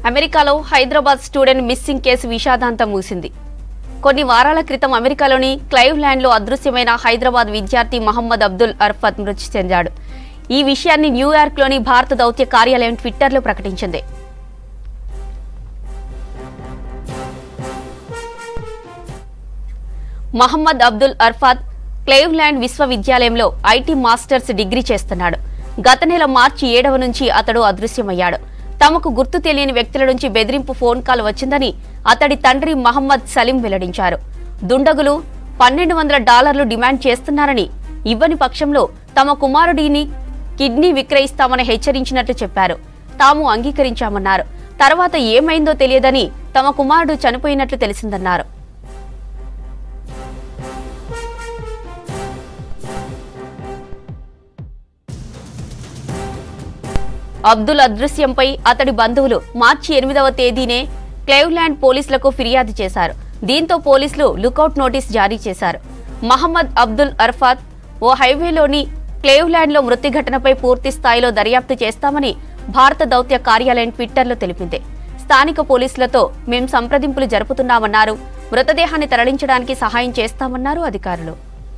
అమెరికాలో Hyderabad student missing case విషాదాంతం మూసింది కొన్ని వారాల క్రితం అమెరికాలోని క్లైవ్ ల్యాండ్లో అదృశ్యమైన హైదరాబాద్ విద్యార్థి మహమ్మద్ అబ్దుల్ అర్ఫత్ మృతి చెందాడు ఈ విషయాన్ని న్యూయార్క్లోని భారత దౌత్య కార్యాలయం ట్విట్టర్లో ప్రకటించింది మహమ్మద్ అబ్దుల్ అర్ఫాత్ క్లేవ్లాండ్ విశ్వవిద్యాలయంలో ఐటీ మాస్టర్స్ డిగ్రీ చేస్తున్నాడు గత నెల మార్చి ఏడవ నుంచి అతడు అదృశ్యమయ్యాడు తమకు గుర్తు తెలియని వ్యక్తుల నుంచి బెదిరింపు ఫోన్ కాల్ వచ్చిందని అతడి తండ్రి మహమ్మద్ సలీం వెల్లడించారు దుండగులు పన్నెండు వందల డాలర్లు డిమాండ్ చేస్తున్నారని ఇవ్వని పక్షంలో తమ కుమారుడిని కిడ్నీ విక్రయిస్తామని హెచ్చరించినట్లు చెప్పారు తాము అంగీకరించామన్నారు తర్వాత ఏమైందో తెలియదని తమ కుమారుడు చనిపోయినట్లు తెలిసిందన్నారు అబ్దుల్ అదృశ్యంపై అతడి బంధువులు మార్చి ఎనిమిదవ తేదీనే క్లేవ్లాండ్ పోలీసులకు ఫిర్యాదు చేశారు దీంతో పోలీసులు లుకౌట్ నోటీస్ జారీ చేశారు మహమ్మద్ అబ్దుల్ అర్ఫాత్ ఓ హైవేలోని క్లేవ్లాండ్లో మృతి ఘటనపై పూర్తి స్థాయిలో దర్యాప్తు చేస్తామని భారత దౌత్య కార్యాలయం ట్విట్టర్లో తెలిపింది స్థానిక పోలీసులతో మేం సంప్రదింపులు జరుపుతున్నామన్నారు మృతదేహాన్ని తరలించడానికి సహాయం చేస్తామన్నారు అధికారులు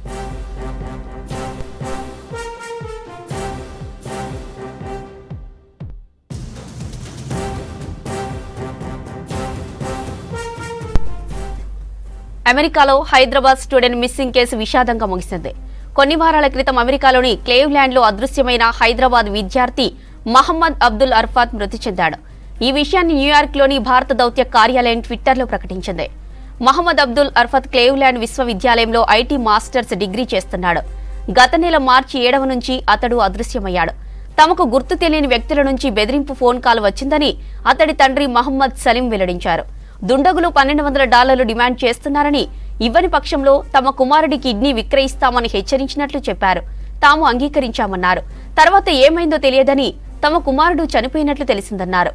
అమెరికాలో హైదరాబాద్ స్టూడెంట్ మిస్సింగ్ కేసు విషాదంగా ముగిసింది కొన్ని వారాల క్రితం అమెరికాలోని క్లేవ్లాండ్లో అదృశ్యమైన హైదరాబాద్ విద్యార్థి మహమ్మద్ అబ్దుల్ అర్ఫాత్ మృతి చెందాడు ఈ విషయాన్ని న్యూయార్క్లోని భారత దౌత్య కార్యాలయం ట్విట్టర్లో ప్రకటించింది మహమ్మద్ అబ్దుల్ అర్ఫత్ క్లేవ్లాండ్ విశ్వవిద్యాలయంలో ఐటీ మాస్టర్స్ డిగ్రీ చేస్తున్నాడు గత నెల మార్చి ఏడవ నుంచి అతడు అదృశ్యమయ్యాడు తమకు గుర్తు తెలియని వ్యక్తుల నుంచి బెదిరింపు ఫోన్ కాల్ వచ్చిందని అతడి తండ్రి మహమ్మద్ సలీం వెల్లడించారు దుండగులు పన్నెండు వందల డాలర్లు డిమాండ్ చేస్తున్నారని ఇవ్వని పక్షంలో తమ కుమారుడి కిడ్నీ విక్రయిస్తామని హెచ్చరించినట్లు చెప్పారు తాము అంగీకరించామన్నారు తర్వాత ఏమైందో తెలియదని తమ కుమారుడు చనిపోయినట్లు తెలిసిందన్నారు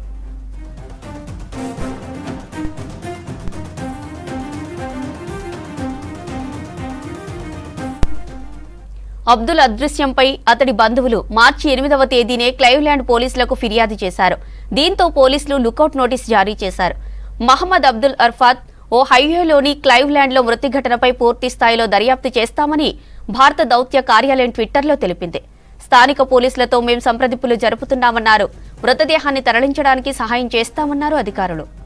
అబ్దుల్ అదృశ్యంపై అతడి బంధువులు మార్చి ఎనిమిదవ తేదీనే క్లైవ్లాండ్ పోలీసులకు ఫిర్యాదు చేశారు దీంతో పోలీసులు లుకౌట్ నోటీస్ జారీ చేశారు మహమ్మద్ అబ్దుల్ అర్ఫాత్ ఓ హైవేలోని క్లైవ్లాండ్లో మృతి ఘటనపై పూర్తి స్థాయిలో దర్యాప్తు చేస్తామని భారత దౌత్య కార్యాలయం ట్విట్టర్లో తెలిపింది స్థానిక పోలీసులతో మేం సంప్రదింపులు జరుపుతున్నామన్నారు మృతదేహాన్ని తరలించడానికి సహాయం చేస్తామన్నారు అధికారులు